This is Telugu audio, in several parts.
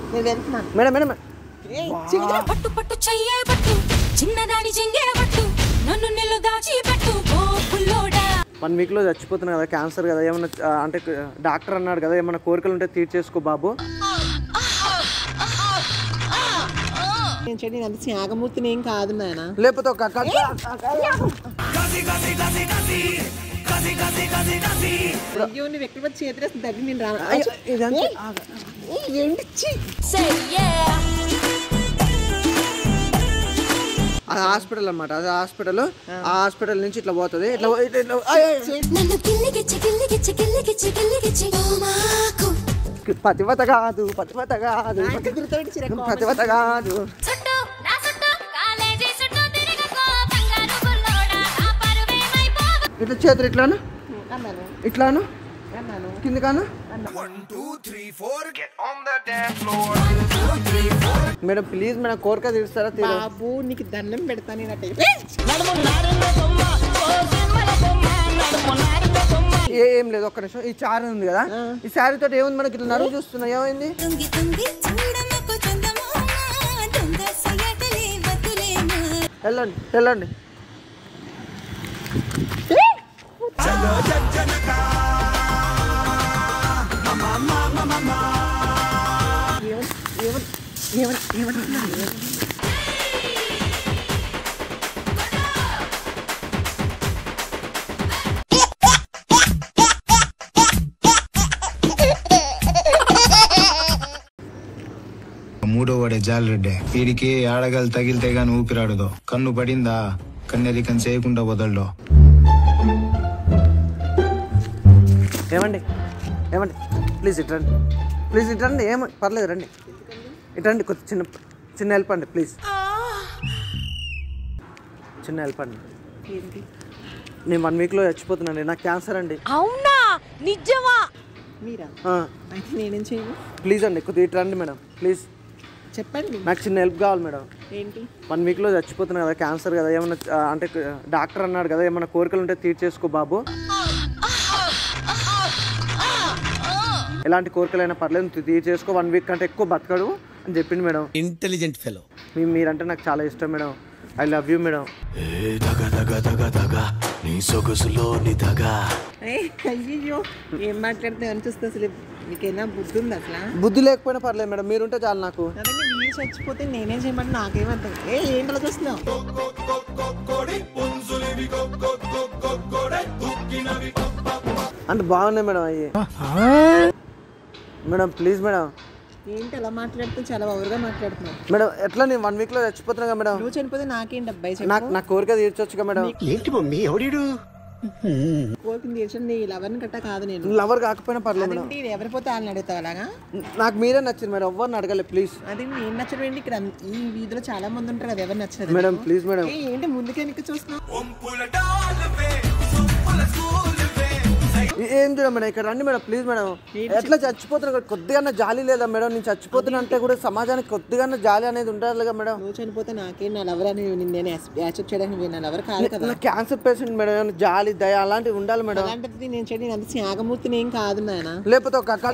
నేను వెళ్తున్నాను మేడం మేడం ఏయ్, చిన్న పట్టు పట్టు చెయ్యే పట్టు చిన్నదాని చెంగే పట్టు నన్ను నిల్లు దాచి పెట్టు ఓ పుల్లోడా వన్ వీక్లో చచ్చిపోతున్నా కదా క్యాన్సర్ కదా ఏమన్నా ఆ, అంటే డాక్టర్ అన్నాడు కదా ఏమన్నా కోరికలు ఉంటే తీర్చేసుకో బాబు నేను చెడు నేను అంత త్యాగమూర్తిని ఏం కాదు నాయన లేకపోతే ఒక కట్ట అయ్యో నువ్వు ఎక్కడ వచ్చి చేతిరేసి దగ్గర నేను రా అయ్యో, ఇదంతా ఏయ్, ఏంటి ఛీ! Say yeah. అది హాస్పిటల్ అన్నమాట అది హాస్పిటల్ ఆ హాస్పిటల్ నుంచి ఇట్లా పోతుంది ఇట్లా పో- ఇట్లా- ఇట్లా అయ్యో, అయ్యో. నన్ను గిల్లిగిచ్చి గిల్లిగిచ్చి గిల్లిగిచ్చి గిల్లిగిచ్చి ఓ మాకు పతివత కాదు పతివత కాదు నా దగ్గరతో ఇటు చిరాకు. పతివత కాదు చుట్టూ నా చుట్టూ కాలేజీ చుట్టూ తిరగకో బంగారు బుల్లోడా నా పరువేమైపోవు ఇట్లా చేతులు ఇట్లాను అన్నాను ఇట్లాను అన్నాను కిందకాను మేడం ప్లీజ్ మేడం కోరిక తీరుస్తారా తీరు బాబు నీకు దండం పెడతాను నేను అట్టే ఏ ఏం లేదు ఒక్క నిమిషం ఈ చారీ ఉంది కదా ఈ శారీ తోటి ఏముంది మనకి ఇట్లా నడువు చూస్తున్నా ఏమైంది తుంగి తుంగి చూడమకు చందమామ దొంగ సయటలే వద్దులేమా వెళ్ళండి వెళ్ళండి మూడో వాడే జాలరెడ్డే వీడికి ఆడగాలు తగిలితే గాని ఊపిరాడదు కన్ను పడిందా కన్నెరికం చేయకుండా వదలడు ఏమండి ఏమండి ప్లీజ్ ఇట్రండి ప్లీజ్ ఇట్రండి ఏమ పర్లేదు రండి ఇట్రండి కొద్ది చిన్న చిన్న హెల్ప్ అండి ప్లీజ్ చిన్న హెల్ప్ అండి ఏంటి నేను వన్ వీక్లో చచ్చిపోతున్నానండి నాకు క్యాన్సర్ అండి అవునా నిజమా మీరా ఆ, అయితే నేనేం చేయను ప్లీజ్ అండి కొద్దిగా ఇటు రండి మేడం ప్లీజ్ చెప్పండి నాకు చిన్న హెల్ప్ కావాలి మేడం ఏంటి వన్ వీక్లో చచ్చిపోతున్నా కదా క్యాన్సర్ కదా ఏమన్నా ఆ, అంటే డాక్టర్ అన్నాడు కదా ఏమన్నా కోరికలు ఉంటే తీర్చేసుకో బాబు ఎలాంటి కోరికలైనా పర్లేదు నువ్వు తీర్చేసుకో వన్ వీక్ కంటే ఎక్కువ బతకడు అని చెప్పింది మేడం ఇంటెలిజెంట్ ఫెలో మీ మీరంటే నాకు చాలా ఇష్టం madam I love you madam ఏ దగ దగ దగ దగ నీ సొగసులోని దగా ఏయ్, అయ్యయ్యో ఏం మాట్లాడితే అనిపిస్తుంది అసలు మీకైనా బుద్ధి ఉంది అసలు బుద్ధి లేకపోయినా పర్లేదు మేడం మీరుంటే చాలు నాకు అదే మీరు చచ్చిపోతే నేనేం చేయమంటే నాకేమర్థం ఏ ఏంటి అలా చూస్తున్నావు అంటే బాగున్నాయి మేడం అయ్యి మేడం ప్లీజ్ మేడం ఏంటి అలా మాట్లాడుతూ చాలా ఓవర్గా మాట్లాడుతున్నావు మేడం ఎట్లా నేను వన్ వీక్లో చచ్చిపోతున్నా కదా మేడం నువ్వు చనిపోతే నాకేంటి అబ్బాయి చెప్పు నాకు నా కోరిక తీర్చొచ్చుగా మేడం ఏంటి మమ్మీ ఎవడీడు కోరుకుని తీర్చండి నీ లవర్ని గట్టా కాదు నేను లవర్ కాకపోయినా పర్లేదు మేడం అదేంటి ఇది ఎవరి పోతే వాళ్ళని అడుగుతావు అలాగా నాకు మీరే నచ్చింది మేడం ఎవరిని అడగలే ప్లీజ్ అది ఏం నచ్చడం ఏంటి ఇక్కడ ఈ వీధిలో చాలా మంది ఉంటారు అది ఎవరు నచ్చదు మేడం ప్లీజ్ మేడం ఏ, ఏంటి ముందుకే నీకు చూస్తున్నావు ఏ- ఏం చూడ మేడం ఇక్కడ రండి మేడం ప్లీజ్ మేడం ఎట్లా చచ్చిపోతున్నా కూడా కొద్దిగా జాలి లేదా మేడం నేను చచ్చిపోతున్నా అంటే కూడా సమాజానికి కొద్దిగా జాలి అనేది ఉండాలిగా మేడం నువ్వు చనిపోతే నాకేం నా లవర్ అని నేను యాక్సెప్ట్ చేయడానికి నువ్వు నా లవర్ కాదు కదా నా క్యాన్సర్ పేషెంట్ మేడం ఏమైనా జాలి దయ అలాంటివి ఉండాలి మేడం అలాంటిది నేను చెడు నేను అంత త్యాగమూర్తిని ఏం కాదు నాయన లేకపోతే ఒక కట్ట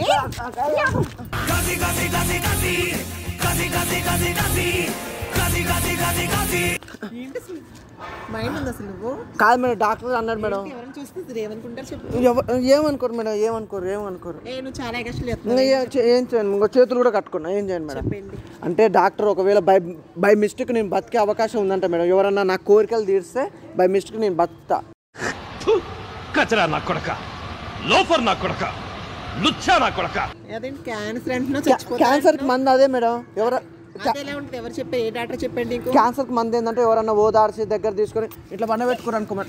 ఏంటి అసలు మైండ్ ఉంది అసలు నువ్వు కాదు మేడం డాక్టర్ అన్నాడు మేడం ఎవరైనా చూస్తే ఏమనుకుంటారు చెప్పు ఎవ- ఏమనుకోరు మేడం ఏమనుకోరు ఏమనుకోరు ఏ నువ్వు చాలా ఎగస్టులు ఇంకా ఏ- చే- ఏం చేయండి ఇంకో చేతులు కూడా కట్టుకున్నా ఏం చేయండి మేడం చెప్పండి అంటే డాక్టర్ ఒకవేళ బై బై మిస్టేక్ నేను బతికే అవకాశం ఉందంట మేడం ఎవరన్నా నా కోరికలు తీరిస్తే బై మిస్టేక్ నేను బతుకుతా కచరా నా కొడక లోఫర్ నా కొడక లుచ్చా నా కొడక అదేంటి క్యాన్సర్ అంటున్నావు చచ్చిపోతా క్యాన్సర్కి మంది అదే మేడం ఎవర అదే ఎలా ఉంటుంది ఎవరు చెప్పే ఏ డాక్టర్ చెప్పండి నీకు క్యాన్సర్కి మంది ఏంటంటే ఎవరన్నా ఓదార్చి దగ్గర తీసుకొని ఇట్లా బండ పెట్టుకోరు అనుకోమని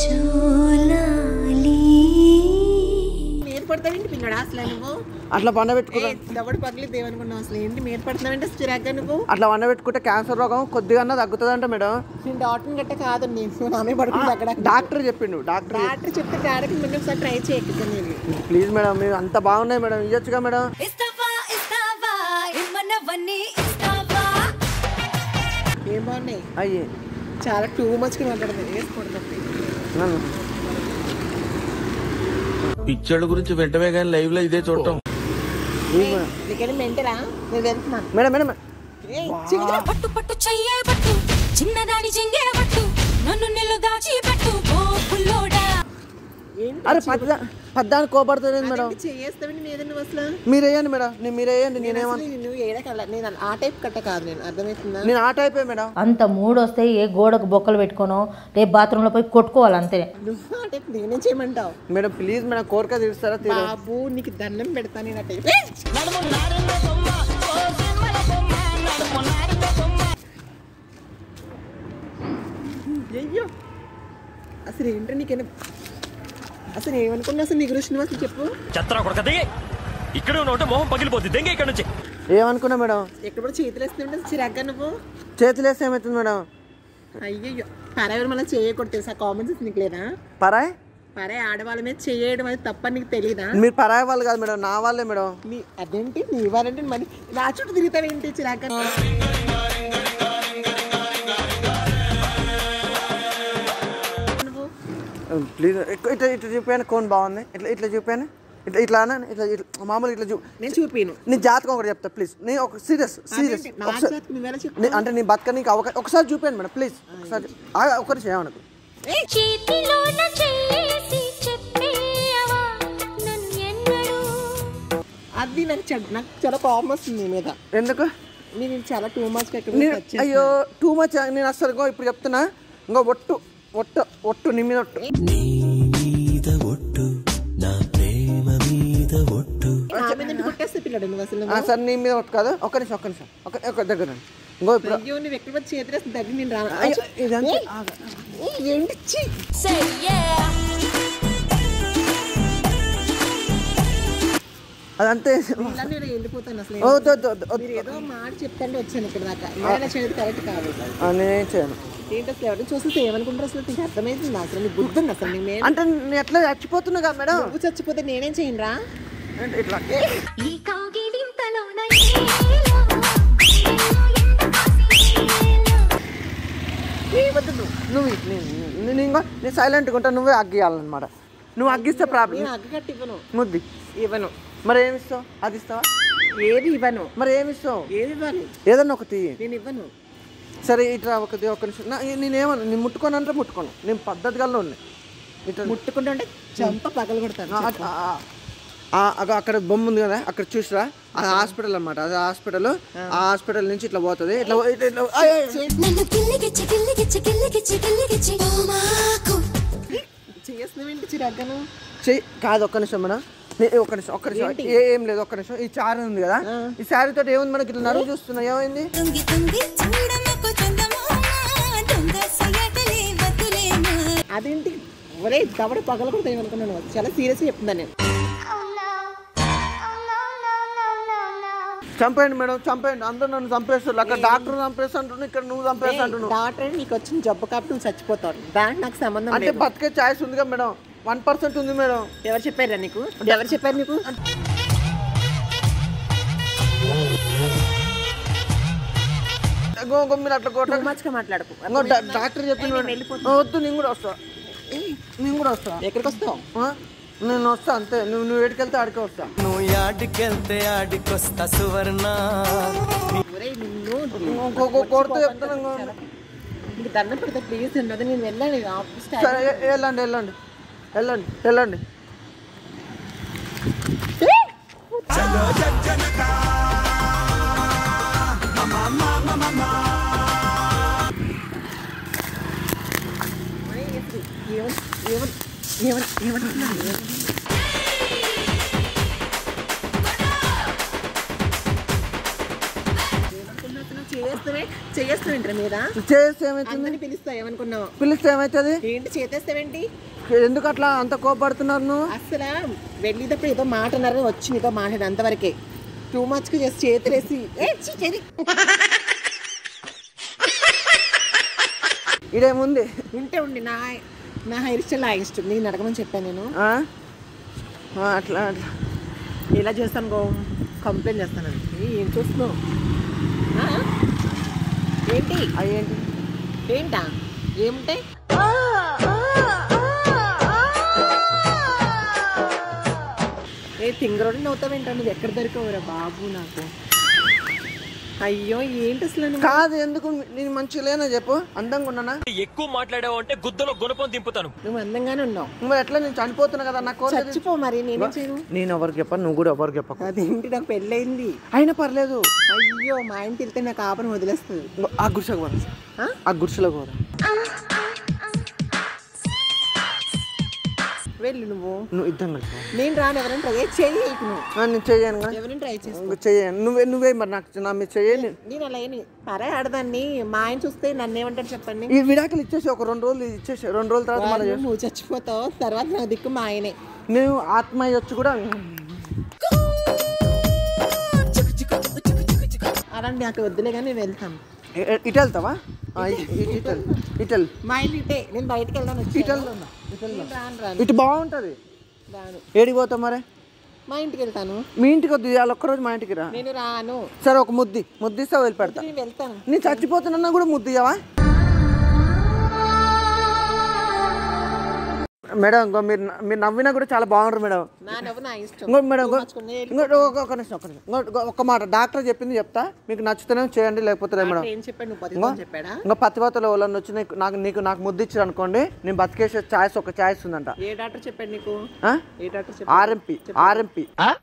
మీరు పడతావేంటి పిల్లడా అసలు నువ్వు అట్లా బండ ఏ పెట్టుకున్నా దవడు పగిలి దేవనుకున్నావు అసలు ఏంటి మీరు పడుతున్నావంటే చిరాగ్గా నువ్వు అట్లా బండ పెట్టుకుంటే క్యాన్సర్ రోగం కొద్దిగా తగ్గుతుందంట మేడం నేను డాక్టర్ గట్ట కాదు నేను నామే పడుకుంది అక్కడ డాక్టర్ చెప్పిండు డాక్టర్ డాక్టర్ చెప్తే డాక్టర్ ముందు ఒకసారి ట్రై చేయక నేను ప్లీజ్ మేడం మీరు అంత బాగున్నాయి మేడం ఇవ్వచ్చుగా మేడం ఇస్తావా ఇస్తావా ఇమ్మన్నవన్నీ ఇస్తావా ఏం బాగున్నాయి అయ్యి చాలా టూ మచ్గా మాట్లాడుతుంది వేసుకోవడం నన్ను పిచ్చోళ్ళ గురించి వెంటనే కానీ లైవ్ లో ఇదే చూడటం నీకేం మెంటరా నేను వెళ్తున్నాను మేడం మేడం ఏయ్, చిగురు. పట్టు పట్టు చెయ్యే పట్టు చిన్నదాని చెంగే పట్టు నన్ను నిల్లు దాచి పెట్టు ఓ పుల్లోడా ఏంటి అరే పద్దా పద్దాన్ని కోపడుతుంది మేడం అదేంటి చేయేస్తావండి నేను ఏదైనా అసలు మీరు వేయండి మేడం నేను మీరు వేయండి నేను నేనేమో అసలు నువ్వు ఏడకల్లా నేను ఆ టైప్ కట్ట కాదు నేను అర్థమవుతుందా నేను ఆ టైపే మేడం అంత మూడు వస్తే ఏ గోడకు బొక్కలు పెట్టుకోనో రేపు బాత్రూంలో పోయి కొట్టుకోవాలి అంతే నువ్వు ఆ టైప్ నేనేం చేయమంటావు మేడం ప్లీజ్ మేడం కోరిక తీరుస్తారా తీరు బాబు నీకు దండం పెడతా నేను ఆ టైప్ అయ్యో అసలు ఏంటో నీకైనా అసలు ఏమనుకున్నా అసలు నీ గురించి నువ్వు అసలు చెప్పు చెత్తరా కొడక దిగి ఇక్కడే ఉన్న ఉంటే మొహం పగిలిపోద్ది దెంగ ఇక్కడ నుంచి ఏమనుకున్నా మేడం ఎక్కడ కూడా చేతులు వేస్తుంటే చిరాగ్గా నువ్వు చేతులు వేస్తే ఏమవుతుంది మేడం అయ్యయ్యో పరాయి మళ్ళీ చేయకూడదు తెలుసా కామన్ సెన్స్ నీకు లేదా పరాయ్ పరాయి ఆడవాళ్ళ మీద చేయడం అది తప్ప నీకు తెలియదా మీరు పరాయి వాళ్ళు కాదు మేడం నా వాళ్ళే మేడం నీ అదేంటి నీ ఇవ్వాలంటే మరి నా చుట్టూ తిరుగుతావేంటి చిరాక నువ్వు ప్లీజ్ ఇట్లా ఇట్లా చూపాను కోన్ బాగుంది ఇట్లా ఇట్లా చూపాను ఇట్లా ఇట్లా అన్నా ఇట్లా ఇట్లా మామూలు ఇట్లా చూ నేను చూపిను నీ జాతకం ఒకటి చెప్తా ప్లీజ్ నేను ఒక సీరియస్ సీరియస్ అదేంటి? నా ఒకసారి చేతికి నువ్వెలా చెప్పు? నీ- అంటే నీ బతక నీకు అవకా ఒకసారి చూపాను మేడం ప్లీజ్ ఒకసారి ఆ, ఒకటి చేయమనకు చేతిలోన చేసి చెప్పేయవా నన్నెన్నడూ అది నాకు చెడ్- నాకు చాలా కోపం వస్తుంది నీ మీద ఎందుకు నేను చాలా టూ మచ్ నేను అయ్యో టూ మచ్ నేను అసలు ఇంకో ఇప్పుడు చెప్తున్నా ఇంకో ఒట్టు ఒట్టు ఒట్టు నీ మీద ఒట్టు నీ మీద ఒట్టు నా ప్రేమ మీద ఒట్టు నా మీద ఎందుకు కొట్టేస్తే పిల్లడు నువ్వు అసలు ఆ, సరే నీ మీద ఒట్టు కాదు ఒక్క నిమిషం ఒక్క నిమిషం ఒక ఒక దగ్గర రండి. ఇంకో ఇప్పుడు అయ్యో నువ్వు ఎక్కడ వచ్చి చేతులేస్తుంది దగ్గర నేను రా అయ్యో, ఇదంతా ఏయ్, ఏయ్, ఏంటి ఛీ! Say yeah అదంతే ఇలా నేను వెళ్ళిపోతాను అసలు వద్దు వద్దు వద్దు వద్దు. మీరు ఏదో మాట చెప్తాంటే వచ్చాను ఇక్కడ దాకా నేను చేయదు కరెక్ట్ కాదు ఆ, నేనేం చేయను ఏంటి అసలు ఎవరిని చూస్తే ఏమనుకుంటారు అసలు నీకు అర్థమైంది అసలు నీకు బుద్ధి ఉంది అసలు నేను అంటే నేను ఎట్లా చచ్చిపోతున్నా కదా మేడం నువ్వు చచ్చిపోతే నేనేం చేయను రా అంటే ఇట్లా ఈ కాగిలింతలోన ఏలో, ఎంత కాసినేలో. ఏ వద్దు నువ్వు నువ్వు ఇటు, నేను- నేను- నేను ఇంకో నేను సైలెంట్గా ఉంటా నువ్వే అగ్గియాలన్నమాట నువ్వు అగ్గిస్తే ప్రాబ్లం నేను అగ్గు కట్టి ఇవ్వను ముద్ది ఇవ్వను మరి ఏమి ఇస్తావు అది ఇస్తావా ఏది ఇవ్వను మరి ఏమి ఇస్తావు ఏది ఇవ్వాలి ఏదన్నా ఒక తీయి నేను ఇవ్వను సరే ఇట్లా ఒకటి ఒక నిమిషం నా- నేనేమను నేను ముట్టుకోను అంటే ముట్టుకోను నేను పద్ధతిగా ఉన్నాయి ఇట్లా ముట్టుకుంటూ ఉంటే చంప పగలు కొడతాను ఆ, ఆ, ఆ, ఆ, అగో అక్కడ బొమ్మ ఉంది కదా అక్కడ చూసిరా అది హాస్పిటల్ అన్నమాట అది హాస్పిటల్ ఆ హాస్పిటల్ నుంచి ఇట్లా పోతుంది ఇట్లా పో- ఇట్లా- ఇట్లా ఆయ్, ఆయ్. నన్ను గిల్లిగిచ్చి గిల్లిగిచ్చి గిల్లిగిచ్చి గిల్లిగిచ్చి ఓ మాకు చేస్తున్నావేంటి చిరాగ్గాను చెయ్యి కాదు ఒక్క నిమిషం మేడం నే- ఒక్క నిమిషం ఒక్క నిమిషం ఏ- ఏం లేదు ఒక్క నిమిషం ఈ చారీ ఉంది కదా ఈ శారీ తోటి ఏముంది మనకి ఇట్లా నడువు చూస్తున్నా ఏమైంది తుంగి తుంగి చూడమకు చందమామ దొంగ సయటలే వద్దులేమా అదేంటి ఒరే దవడ పగలు కొడతాయి అనుకున్నాను చాలా సీరియస్గా చెప్తున్నాను నేను చంపేయండి మేడం చంపేయండి అందరూ నన్ను చంపేస్తారు అక్కడ డాక్టర్ చంపేస్తుంటున్నాను ఇక్కడ నువ్వు చంపేస్తుంటున్నావు డాక్టర్ నీకు వచ్చిన జబ్బు కాబట్టి నువ్వు చచ్చిపోతావు దానికి నాకు సంబంధం అంటే లేదు బతికే ఛాయిస్ ఉందిగా మేడం వన్ పర్సెంట్ ఉంది మేడం ఎవరు చెప్పారా నీకు ఎవరు చెప్పారు నీకు ఇంకో- ఇంకో మీరు అట్లా కొట్ట టూ మచ్గా మాట్లాడకు ఇంకో డా- డాక్టర్ చెప్పింది నేను మేడం. వెళ్ళిపోతున్నా. వద్దు నేను కూడా వస్తా నేను కూడా వస్తా ఎక్కడికి వస్తావు ఆ? నేను వస్తా అంతే నువ్వు నువ్వు ఎడికెళ్తే ఆడికే వస్తా నువ్వు యాడికెళ్తే ఆడికొస్తా సువర్ణ ఒరేయ్ నిన్ను ఇంకొక కొడితే చెప్తాను ఇంకో. నీకు దండం పెడితే ప్లీజ్ ఉన్నది నేను వెళ్ళాను ఆఫీస్ టైం. సరే ఎ- వెళ్ళండి వెళ్ళండి వెళ్ళండి వెళ్ళండి ఒరేయ్, ఎప్పుడు? ఏమని ఏమని ఏమని ఏమంటున్నాను చేస్తావే చేస్తావేంటి మీద చేస్తే ఏమవుతుంది అందరిని పిలుస్తావు ఏమనుకున్నావు పిలిస్తే ఏమవుతుంది ఏంటి చేతేస్తావేంటి ఎందుకు అట్లా అంత కోపడుతున్నారు నువ్వు అసలు వెళ్ళేటప్పుడు ఏదో మాట అన్నారని వచ్చి నీతో మాట్లాడు అంతవరకే టూ మచ్కి చేసి చేతులేసి ఏ ఛీ, చెరి. ఇదేముంది ఉంటే ఉండి నా నా హెయిర్ స్టైల్ నా ఇష్టం నేను అడగమని చెప్పాను నేను ఆ? ఆ, అట్లా అట్లా ఇలా చేస్తాను గో కంప్లైంట్ చేస్తాను ఏం చూస్తున్నావు ఆ? ఏంటి అయ్యేంటి ఏంటా ఏముంటాయి ఏ తింగరోడు నవ్వుతావేంటో నువ్వు ఎక్కడ దొరికవురా బాబు నాకు అయ్యో ఏంటి అసలు నువ్వు? కాదు ఎందుకు నేను మంచిగా లేనా చెప్పు అందంగా ఉన్నానా ఎక్కువ మాట్లాడావు అంటే గుద్దలో గుణపం దింపుతాను నువ్వు అందంగానే ఉన్నావు నువ్వు ఎట్లా నేను చనిపోతున్నా కదా నా కోరిక తీర్చు. చచ్చిపో మరి నేనేం చేయను నేను ఎవరికి చెప్పను నువ్వు కూడా ఎవరికి చెప్పకు అదేంటి నాకు పెళ్ళయింది అయినా పర్లేదు అయ్యో మా ఇంటికి వెళ్తే నాకు ఆపని వదిలేస్తుంది ఇంకో ఆ గుడిసెకు పోరా ఆ? ఆ గుడిసెలో పోరా వెళ్ళు నువ్వు నువ్వు ఇద్దరం కలిసి పో. నేను రాను ఎవరైనా ట్రై చెయ్యి నీకు నువ్వు ఆ, నేను చెయ్యను కదా ఎవరైనా ట్రై చేసి ఇంకో చెయ్యను నువ్వే నువ్వే మరి నాకు నా మీద చెయ్యని నేను అలా ఏమి పరే ఆడదాన్ని మా ఆయన చూస్తే నన్ను ఏమంటారు చెప్పండి ఈ విడాకులు ఇచ్చేసి ఒక రెండు రోజులు ఇచ్చేసి రెండు రోజుల తర్వాత మళ్ళీ వాళ్ళు నువ్వు చచ్చిపోతావు తర్వాత నా దిక్కు మా ఆయనే నేను ఆత్మ వచ్చి కూడా అలాంటి నాకు వద్దులే కానీ నేను వెళ్తాను ఎ- ఎ- ఇటు వెళ్తావా ఆ, ఇటు ఇటు- ఇటు వెళ్ళు. ఇటు వెళ్ళు. మా ఇల్లు ఇటే నేను బయటకు వెళ్దాను ఇటు వెళ్దాం. నేను రాను రాను ఇటు బాగుంటుంది రాను ఏడికి పోతావు మరి మా ఇంటికి వెళ్తాను మీ ఇంటికి వద్దు ఇవాళ ఒక్కరోజు మా ఇంటికి రా నేను రాను సరే ఒక ముద్ది ముద్దిస్తే వదిలిపెడతా నేను వెళ్తాను నేను చచ్చిపోతున్నా కూడా ముద్దియవా మేడం ఇంకో మీరు మీరు నవ్వినా కూడా చాలా బాగుంటారు మేడం నా నవ్వు నా ఇష్టం ఇంకో మేడం ఇంకో మార్చుకునే ఇంకో ఒక- ఒక నిమిషం ఒక నిమిషం ఇంకో- ఇంకో ఒక్క మాట డాక్టర్ చెప్పింది చెప్తా మీకు నచ్చుతూనే చేయండి లేకపోతే లేదు మేడం ఏం చెప్పాడు నువ్వు బతుకుతావు చెప్పాడా ఇంకా పతివతలో వాళ్ళని వచ్చి నీకు నాకు నీకు నాకు ముద్దు ఇచ్చారు అనుకోండి నేను బతికేసే ఛాయిస్ ఒక ఛాయిస్ ఉందంట ఏ డాక్టర్ చెప్పాడు నీకు ఆ? ఏ డాక్టర్ చెప్పాడు ఆర్ఎంపి ఆర్ఎంపి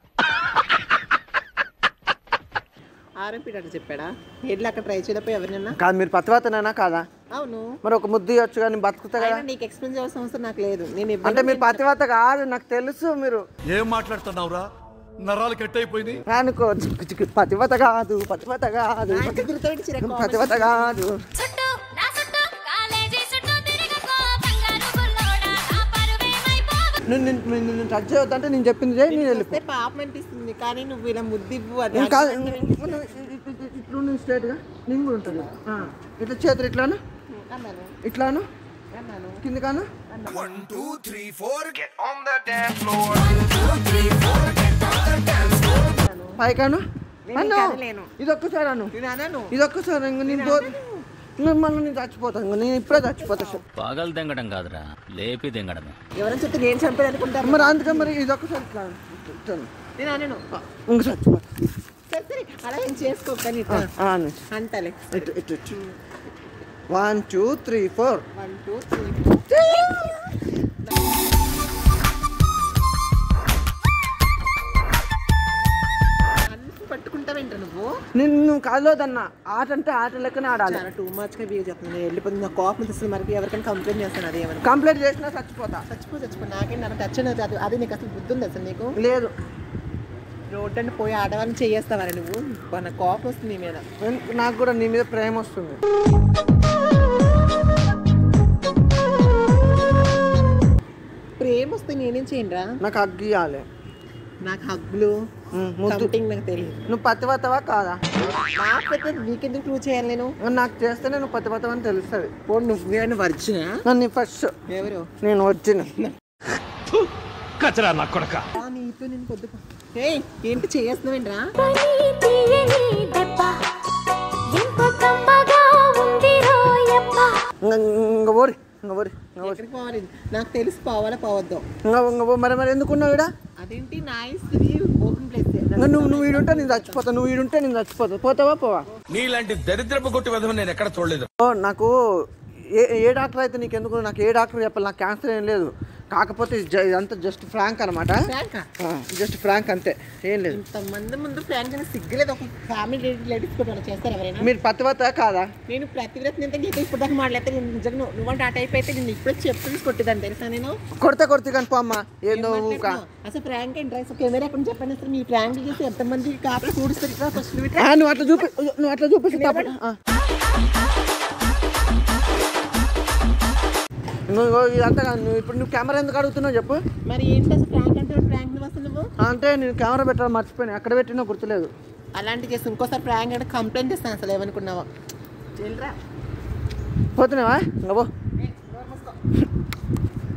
ఆర్ఎంపీ డాక్టర్ చెప్పాడా ఎడ్లు అక్కడ ట్రై చేయలేకపోయి ఎవరినన్నా కాదు మీరు పతివతనేనా కాదా అవును మరి ఒక ముద్దు ఇవ్వచ్చు కానీ బతుకుతా కదా అయినా నీకు ఎక్స్ప్లెయిన్ చేయాల్సిన అవసరం నాకు లేదు నేను అంటే ఇవ్వను మీరు పతివత కాదు నాకు తెలుసు మీరు ఏం మాట్లాడుతున్నావురా నరాలు కట్ అయిపోయింది అనుకో చిక్కు చిక్కు పతివత కాదు పతివత కాదు నా ఎదురుతోటి చిరక పతివత కాదు చుట్టూ నా చుట్టూ కాలేజీ చుట్టూ తిరగకో బంగారు బుల్లోడా నా పరువేమైపోవు నువ్వు నిన్ను- నిన్ను నిన్ను టచ్ చేయొద్దంటే నేను చెప్పింది చేయి నేను వెళ్ళిపో వస్తే పాపం అనిపిస్తుంది కానీ నువ్వు ఇలా ముద్దివ్వు అది నేను కాదు ఇట్లు నేను స్ట్రేట్గా నేను కూడా ఉంటుంది ఆ, ఇట్లా చేతులు ఇట్లాను అన్నాను ఇట్లాను అన్నాను కిందకాను పైకాను అను కదలేను. ఇది ఒక్కసారి అను నేను అన్నాను ఇది ఒక్కసారి ఇంక నేను పో ఇంక మళ్ళీ నేను చచ్చిపోతాను ఇంక నేను ఇప్పుడే చచ్చిపోతా సార్ పగలు దింగడం కాదురా లేపి దింగడమే ఎవరైనా చెప్తే నేను చంపేది అనుకుంటారు మరి అందుకే మరి ఇది ఒక్కసారి ఇట్లా అను. ఇట్లాను. నేను అన్నాను ఇంక చచ్చిపోతా సరే సరే అలా ఏం చేసుకో కానీ ఆ, ఆ, అను. అంటలే ఇటు ఇటు ఇటు one two three four one two three అన్ని పట్టుకుంటావేంట నువ్వు నిన్ను కాదులోదన్నా ఆట అంటే ఆట లెక్కనే ఆడాలి చాలా టూ మచ్ గా బిహేవ్ చేస్తుంది వెళ్ళిపోతుంది నా కోపం తెస్తుంది మరి ఎవరికైనా కంప్లైంట్ చేస్తాను అది ఏమన్నా కంప్లీట్ చేసినా చచ్చిపోతా చచ్చిపో చచ్చిపో నాకేం నాకు టచ్ అనేది అది అది నీకు అసలు బుద్ధి ఉంది అసలు నీకు లేదు రోడ్డు అంటే పోయి ఆడవాళ్ళని చేయేస్తావా నువ్వు అబ్బా, నాకు కోపం వస్తుంది నీ మీద నాకు కూడా నీ మీద ప్రేమ వస్తుంది ప్రేమ వస్తే నేనేం చేయనురా నాకు అగ్గి ఇవ్వాలి నాకు హగ్గులు ముద్దు సంథింగ్ నాకు తెలియదు నువ్వు పతివతవా కాదా నాకు పెద్ద నీకెందుకు ప్రూవ్ చేయాలి నేను నాకు చేస్తేనే నువ్వు పతివతవ అని తెలుస్తుంది పో నువ్వేమైనా వర్జిన నన్ను ఫస్ట్ ఎవరు నేను వచ్చిన కచరా నా కొడక ఆ, నీతో నేను పొద్దు ఏయ్ ఏంటి చేస్తున్నావేంట్రా పని తీయని దెబ్బ ఎంత కమ్మగా ఉంది రోయప్ప ఇంక ఓరి ఇంక ఓరి ఇంక ఓరి ఎక్కడికి పోవాలి నాకు తెలిసి పోవాలా పోవద్దు ఇంక ఇంక పో. మరి మరి ఎందుకున్నావు ఇక్కడ అదేంటి నా ఇస్తుంది ఓపెన్ ప్లేస్ ఇంక నువ్వు నువ్వు ఈడుంటే నేను చచ్చిపోతా నువ్వు ఈడుంటే నేను చచ్చిపోతా పోతావా పోవా నీలాంటి దరిద్రపు కొట్టి విధం నేను ఎక్కడ చూడలేదు ఓ, నాకు ఏ ఏ డాక్టర్ అయితే నీకు ఎందుకు నాకు ఏ డాక్టర్ చెప్పాలి నాకు క్యాన్సర్ ఏం లేదు కాకపోతే ఇది జ- ఇదంతా జస్ట్ ఫ్రాంక్ అనమాట ఫ్రాంకా జస్ట్ ఫ్రాంక్ అంతే ఏం లేదు ఇంతమంది ముందు ఫ్రాంక్ అని సిగ్గులేదు ఒక ఫ్యామిలీ లేడీస్ కూడా అలా చేస్తారు ఎవరైనా మీరు పతివత కాదా నేను ప్రతివ్రత ఎంత నీతో ఇప్పుడు దాకా మాట్లాడితే నేను నిజంగా నువ్వు నువ్వంటే ఆ టైప్ అయితే నేను ఇప్పుడే చెప్పులు కొట్టేదాన్ని తెలుసా నేను కొడితే కొడితే కానీ పో అమ్మా ఏందో ఏం ఊక మాట్లాడుతున్నావు? అసలు ప్రాంక్ ఏంటి అసలు కెమెరా ఎక్కడ చెప్పండి అసలు మీ ప్రాంక్ చేసి ఎంతమంది కాపలా కూడుస్తారు ఇక్కడ ఫస్ట్ నువ్వు ఇట్లా ఆ, నువ్వు అట్లా చూపి నువ్వు అట్లా చూపిస్తే తప్ప- ఆ. నువ్వు ఇదంతా కాదు నువ్వు ఇప్పుడు నువ్వు కెమెరా ఎందుకు అడుగుతున్నావు చెప్పు మరి ఏంటి అసలు ప్రాంక్ అంటే ప్రాంక్ నువ్వు అసలు నువ్వు అంటే నేను కెమెరా పెట్టాలి మర్చిపోయాను ఎక్కడ పెట్టినా గుర్తులేదు అలాంటి చేసి ఇంకోసారి ప్రాంక్ అంటే కంప్లైంట్ చేస్తాను అసలు ఏమనుకున్నావో చెల్లిరా పోతున్నావా ఇంకా పో